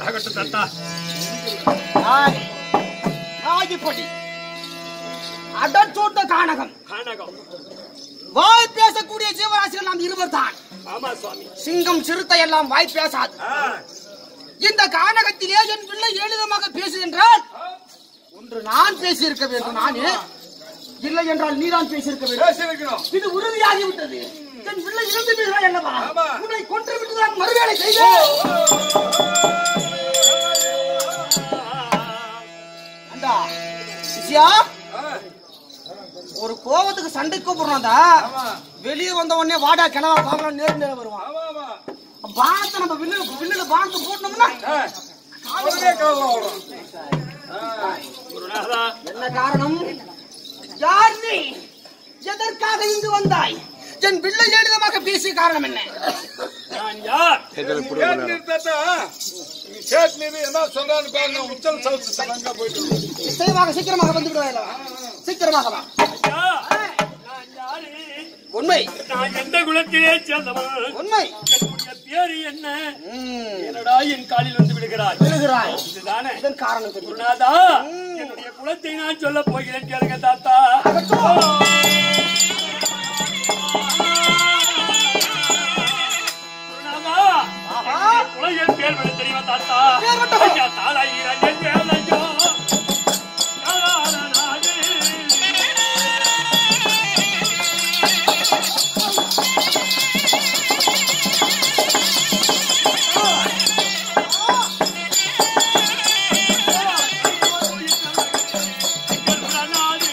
ஆகட்டும் தாத்தா நாய் நாகிப்படி அடச்சோட்ட கானகம் கானகம் வாய் பேசக்கூடிய ஜீவராசிகள் நாம் இருவர் தான் ஆமா சுவாமி சிங்கம் சிறுத்தை எல்லாம் வாய் பேசாது ஆ, இந்த கானகத்திலே என் பிள்ளை எளிதமாக பேசு என்றால் ஒன்று நான் பேசியிருக்க வேண்டும் நானே இல்லை என்றால் நீதான் பேசியிருக்க வேண்டும் பேசியிருக்கிறோம் இது உறுதியாகி விட்டது என் பிள்ளை இறந்து விடுகிறாய் அல்லவா ஆமா. உன்னை கொன்று விட்டுதான் மறுவேளை செய்தேன் அண்டா சிசியா ஒரு கோவத்துக்கு சண்டை கூப்பிடுறான்டா வெளியே வந்த உடனே வாடா கிணவா பாக்கலாம் நேர் நேரம் வருவான் ஆமா ஆமா பானத்தை நம்ம வில்லு வில்லுல பானத்தை போட்டோம்னா உடனே காலம் வரும் குருநாதா என்ன காரணம் யார் நீ எதற்காக இங்கு வந்தாய் என் பிள்ளை எளிதமாக பேசிய காரணம் என்ன நான் யார் கேட்டு நிறுத்தாத்தா நீ கேட்டு நிறு என்ன சொல்றான்னு பாருங்க உச்சல் சவுத்து சடங்கா போயிட்டு இருக்கு. நிச்சயமாக சீக்கிரமாக வந்து விடுவாய் சீக்கிரமாக வா ஐயா, நான் யாரு உண்மை நான் எந்த குலத்திலே சேர்ந்தவன் உண்மை என்னுடைய பேரு என்ன ம், என்னடா என் காலில் வந்து விடுகிறாய் விழுகிறாய் இதுதானே இதன் காரணம் தெரியும் குருநாதா என்னுடைய குலத்தை நான் சொல்ல போகிறேன் கேளுங்க தாத்தா குருநாதா ஆஹா. என்னுடைய குலம் என் பேர் விட தெரியுமா தாத்தா பேர் விட்டவா? ஐயா, தாளாயிரம் என் வேலையோ தாளான நாடு. எங்கள் நாடு.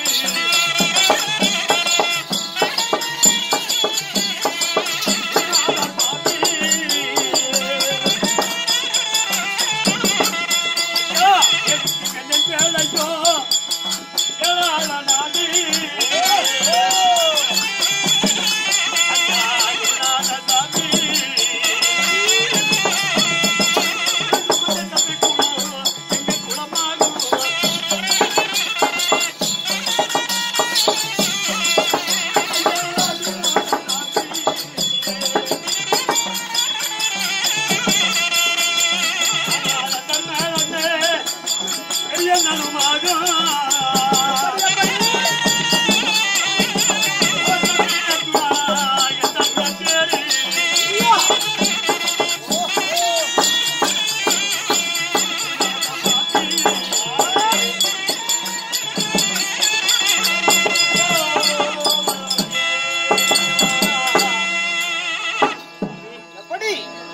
எப்படி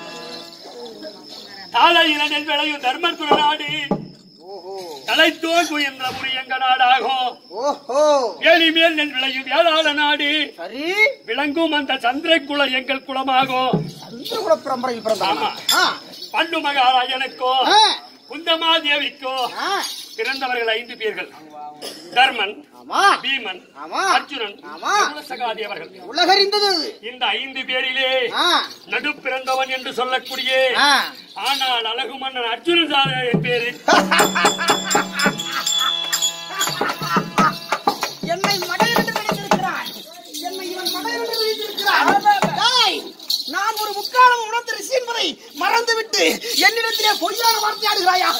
தாளை இளனில் விளையும் தர்மபுர நாடு ஓஹோ தலைத்தோகு என்ற முறியங்க நாடாகும் ஓஹோ வேலி மேல் நெல் விளையும் வேளாள நாடு சரி விளங்கும் அந்த சந்திரகுல எங்கள் குலமாகும் சந்திரகுல பரம்பரையில் பிறந்தாமா ஆமா. ஆ, பண்டு மகாராஜனுக்கோ ஆ, குந்தமாதேவிக்கோ ஆ. பிறந்தவர்கள் ஐந்து பேர்கள் தர்மன் ஆமா பீமன் ஆமா அர்ஜுனன் ஆமா. சகாதேவர்கள் உலகறிந்தது இந்த ஐந்து பேரிலே ஆ, நடு பிறந்தவன் என்று சொல்லக்கூடிய ஆ. ஆனால் அழகு மன்னன் அர்ஜுனன் சார் என் பேரு என்னை மடல் என்று நினைத்திருக்கிறான் என்னை இவன் மடல் என்று நினைத்திருக்கிறான் டேய், நான் ஒரு முக்காலம் உணர்ந்த ரிஷி என்பதை மறந்துவிட்டு என்னிடத்திலே பொய்யான வார்த்தையாடுகிறாயா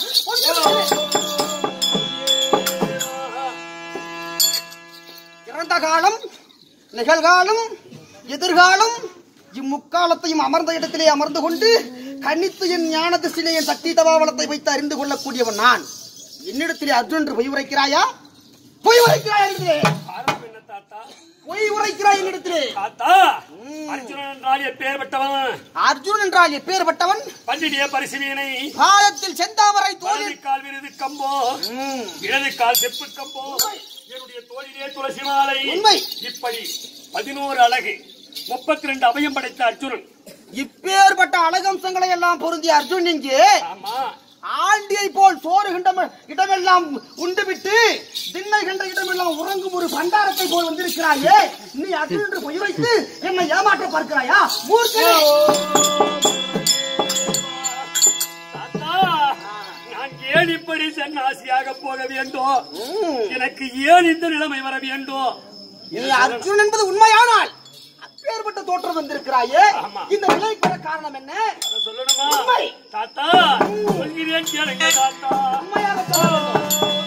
இறந்த காலம் நிகழ்காலம் எதிர்காலம் இம்முக்காலத்தையும் அமர்ந்த இடத்திலே அமர்ந்து கொண்டு கணித்து என் ஞான திசையிலே என் சக்தி தபாவலத்தை வைத்து அறிந்து கொள்ளக்கூடியவன் நான் என்னிடத்திலே அர்ஜுன் என்று பொய் உரைக்கிறாயா பொய் உரைக்கிறாயா என்னிடத்திலே காரணம் என்ன தாத்தா பொய் உரைக்கிறாய் என்னிடத்திலே தாத்தா அர்ஜுனன் என்றால் எப்பேற்பட்டவன் அர்ஜுன் என்றால் எப்பேற்பட்டவன் பண்டிடிய பரிசுவீனை பாதத்தில் செந்தாமரை வலது தோளில் கால் விருது கம்போ ம், இடது கால் செப்பு கம்போ என்னுடைய தோளிலே துளசி மாலை உண்மை. இப்படி பதினோரு அழகு முப்பத்தி ரெண்டு அபயம் படைத்த அர்ஜுனன் இப்பேற்பட்ட அழகம்சங்களை எல்லாம் பொருந்திய அர்ஜுன் இங்கே ஆமா ஆண்டியை போல் சோறு கிண்டம் இடமெல்லாம் உண்டுவிட்டு திண்ணை கண்ட இடமெல்லாம் உறங்கும் ஒரு பண்டாரத்தை போல் வந்திருக்கிறாயே நீ அர்ஜுன் என்று பொய் வைத்து என்னை ஏமாற்ற பார்க்கிறாயா மூர்க்கனே தாத்தா நான் ஏன் இப்படி சன்னாசியாக போக வேண்டும் ம், எனக்கு ஏன் இந்த நிலைமை வர வேண்டும் நீ அர்ஜுன் என்பது உண்மையானால் அப்பேற்பட்ட தோற்றம் வந்திருக்கிறாயே ஆமா. இந்த நிலைக்கு வர காரணம் என்ன அதை சொல்லணுமா உண்மை. தாத்தா சொல்கிறேன் சொல்கிறேன் கேளுங்க தாத்தா உண்மையாக சொல்ல வேண்டும்.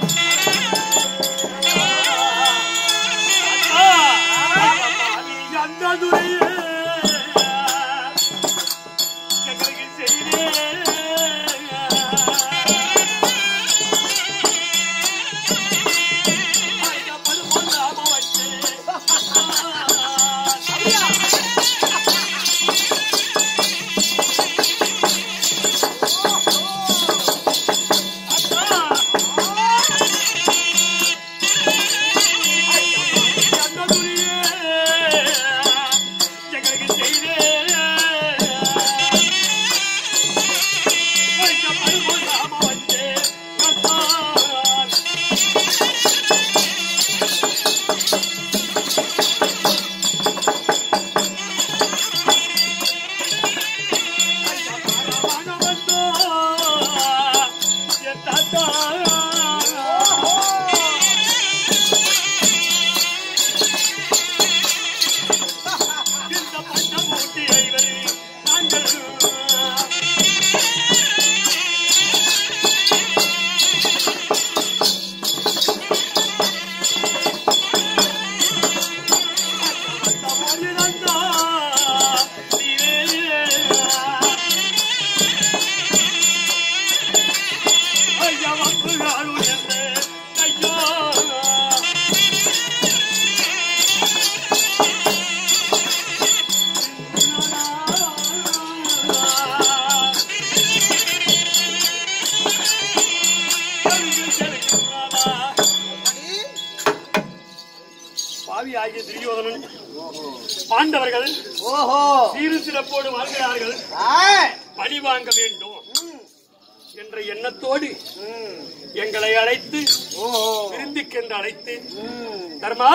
பாவி ஆகிய துரியோதனன் பாண்டவர்கள் ஓஹோ சீரு சிறப்போடு வாழ்கிறார்கள் ஆ, பழி வாங்க வேண்டும் ம், என்ற எண்ணத்தோடு ம், எங்களை அழைத்து ஓஹோ விருந்துக்கென்று அழைத்து ம். தர்மா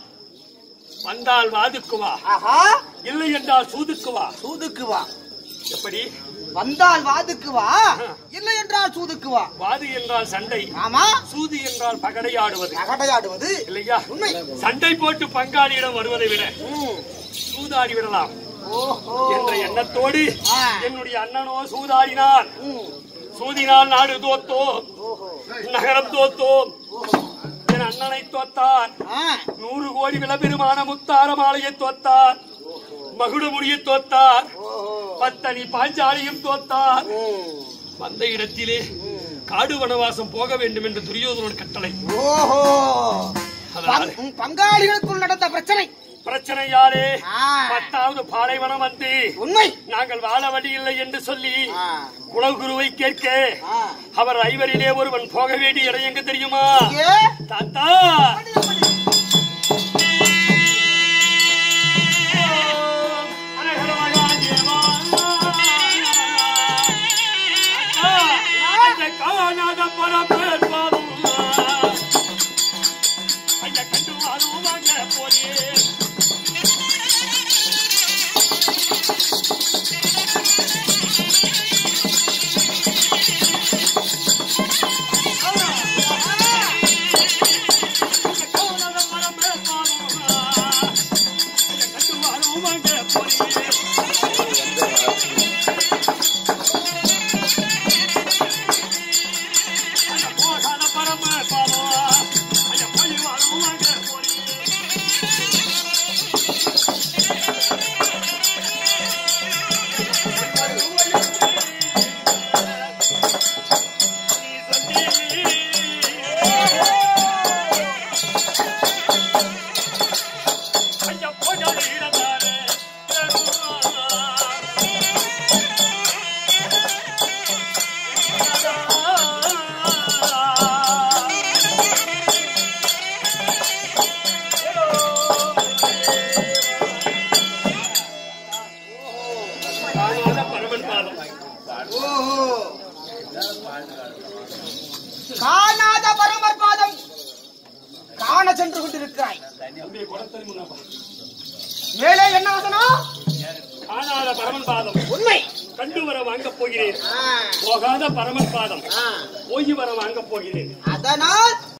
வந்தால் வாதுக்கு வா ஆஹா இல்லை என்றால் சூதுக்கு வா சூதுக்கு வா எப்படி வந்தால் வாதுக்கு வா இல்லை என்றால் சூதுக்கு வா வாது என்றால் சண்டை ஆமா சூது என்றால் பகடையாடுவது நகடையாடுவது இல்லையா உண்மை சண்டை போட்டு பங்காளியிடம் வருவதை விட ம். சூதாடி விடலாம் ஓஹோ என்ற எண்ணத்தோடு ஆ. என்னுடைய அண்ணனோ சூதாடினான் ம். சூதினால் நாடு தோத்தோம் ஓஹோ நகரம் தோத்தோம் என் அண்ணனை தோத்தார் ஆ, நூறு கோடி விளபெருமான முத்தார மாலையை தோத்தார் மகுடமுடியை தோத்தார் ஓஹோ பத்தனி பாஞ்சாலியும் தோத்தார் ம், வந்த இடத்திலே ம். காடு வனவாசம் போக வேண்டும் என்று துரியோதனோட கட்டளை ஓஹோ அதனால பங்- உம், பங்காளிகளுக்குள் நடந்த பிரச்சனை பிரச்சனையாலே ஆ. பத்தாவது பாலைவனம் வந்து உண்மை நாங்கள் வாழ வழி இல்லை என்று சொல்லி ஆ, குலகுருவை கேட்க ஆ. அவர் ஐவரிலே ஒருவன் போக வேண்டிய இடம் எங்க தெரியுமா ஏ? தாத்தா அப்படி, அப்படி. காணாத பரப்பேற்பாரும் ஐயா கண்டு வாருவாங்க போரே காணாத பரப்பேற்பாரும் ஐயா கண்டு வாருவாங்க போரே ஐயா போகாத பரமேற்பாரும் ஐயா போய் வாருவாங்க போரே பரமன் பாதம் ஓஹோ காணாத பரமர் பாதம் காண சென்று கொண்டிருக்கிறாய் மேலே என்ன வசனம் காணாத பரமன் பாதம் உண்மை கண்டு வர வாங்கப் போகிறேன் ஆ, போகாத பரமன் பாதம் ஆ. போய் வர வாங்கப் போகிறேன் அதனால்